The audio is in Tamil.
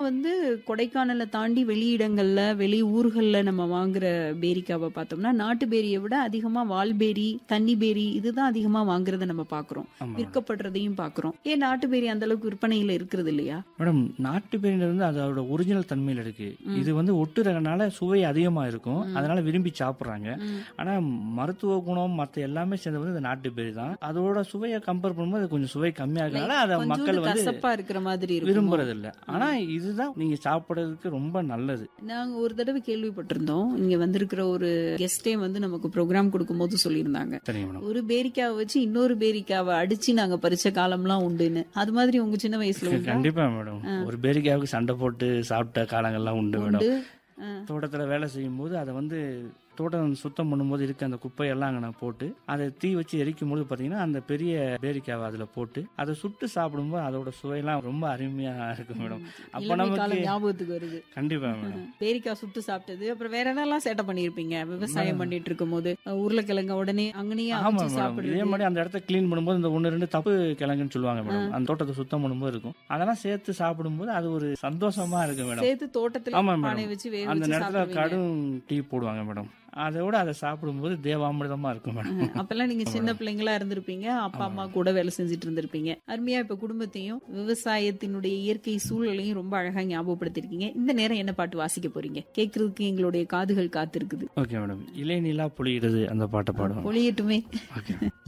வந்து கொடைக்கானலை தாண்டி வெளியிடங்கள்ல வெளி ஊர்கள்ல நம்ம வாங்குற பேரிக்காவை பார்த்தோம்னா நாட்டு பேரியை விட அதிகமா வால்பேரி தண்ணி பேரி இதுதான் அதிகமா வாங்குறத நம்ம பாக்குறோம் ஆமா விற்கப்படுறதையும் பாக்குறோம் ஏன் நாட்டு பேரி அந்த அளவுக்கு விற்பனையில இருக்கிறது இல்லையா மேடம் நாட்டு பேரில வந்து அதோட ஒரிஜினல் தன்மையில இருக்கு இது வந்து ஒட்டு ரகனால சுவை அதிகமா இருக்கும் அதனால விரும்பி சாப்பிடுறாங்க ம். ஆனா மருத்துவ குணம் மத்த எல்லாமே சேர்ந்து வந்து இந்த நாட்டு பேரி தான் அதோட சுவையை கம்பேர் பண்ணும்போது அது கொஞ்சம் சுவை கம்மியா இருக்கனால அதை கொஞ்சம் மக்கள் வந்து கசப்பா இருக்கிற மாதிரி இருக்கும் விரும்புறது இல்ல ஆனா இதுதான் நீங்க சாப்பிடுறதுக்கு ரொம்ப நல்லது நாங்க ஒரு தடவை கேள்விப்பட்டிருந்தோம் இங்க வந்திருக்கிற ஒரு கெஸ்டே வந்து நமக்கு ப்ரோக்ராம் கொடுக்கும்போது சொல்லியிருந்தாங்க சரிங்க மேடம் ஒரு பேரிக்காவை வச்சு இன்னொரு பேரிக்காவை அடிச்சு நாங்க பறிச்ச காலம்லாம் உண்டுன்னு அது மாதிரி உங்க சின்ன வயசுல உண்டா? கண்டிப்பா மேடம் ஒரு பேரிக்காவுக்கு சண்டை போட்டு சாப்பிட்ட காலங்கள்லாம் உண்டு மேடம் உண்டு ஆ. தோட்டத்துல வேலை செய்யும் போது அதை வந்து தோட்டம் சுத்தம் பண்ணும்போது இருக்க அந்த குப்பையெல்லாம் அங்கே நான் போட்டு அதை தீ வச்சு எரிக்கும் போது பார்த்தீங்கன்னா அந்த பெரிய பேரிக்காவை அதில் போட்டு அதை சுட்டு சாப்பிடும்போது அதோட சுவையெல்லாம் ரொம்ப அருமையாக இருக்கும் மேடம் அப்போ இளமை காலம் நமக்கு ஞாபகத்துக்கு வருது கண்டிப்பா மேடம் பேரிக்காய் சுட்டு சாப்பிட்டது அப்புறம் வேற என்னெல்லாம் சேட்டை பண்ணிருப்பீங்க விவசாயம் பண்ணிட்டு இருக்கும் போது உருளைக்கிழங்க உடனே அங்கனையே ஆமா அவிச்சு மேடம் இதே சாப்பிடுறது மாதிரி அந்த இடத்த க்ளீன் பண்ணும்போது இந்த ஒன்று ரெண்டு தப்பு கிழங்குன்னு சொல்லுவாங்க மேடம் அந்த தோட்டத்தை சுத்தம் பண்ணும்போது இருக்கும் அதெல்லாம் சேர்த்து சாப்பிடும்போது அது ஒரு சந்தோஷமா இருக்கு மேடம் சேர்த்து தோட்டத்துல ஆமா பானை மேடம் வச்சு வேக அந்த வச்சு நேரத்துல சாப்பிடுவீங்க கடும் டீ போடுவாங்க மேடம் அதோட அதை சாப்பிடும்போது தேவாமிர்தமா இருக்கும் மேடம் அப்பெல்லாம் நீங்க சின்ன பிள்ளைங்களா இருந்திருப்பீங்க அப்பா அம்மா கூட வேலை செஞ்சுட்டு இருந்திருப்பீங்க அருமையா இப்ப குடும்பத்தையும் விவசாயத்தினுடைய இயற்கை சூழலையும் ரொம்ப அழகா ஞாபகப்படுத்திருக்கீங்க இந்த நேரம் என்ன பாட்டு வாசிக்க போறீங்க கேக்குறதுக்கு எங்களுடைய காதுகள் காத்திருக்குது ஓகே மேடம் இலை நிலா பொழியிடுது அந்த பாட்டை பாடுவோம் பொழியட்டுமே ஓகே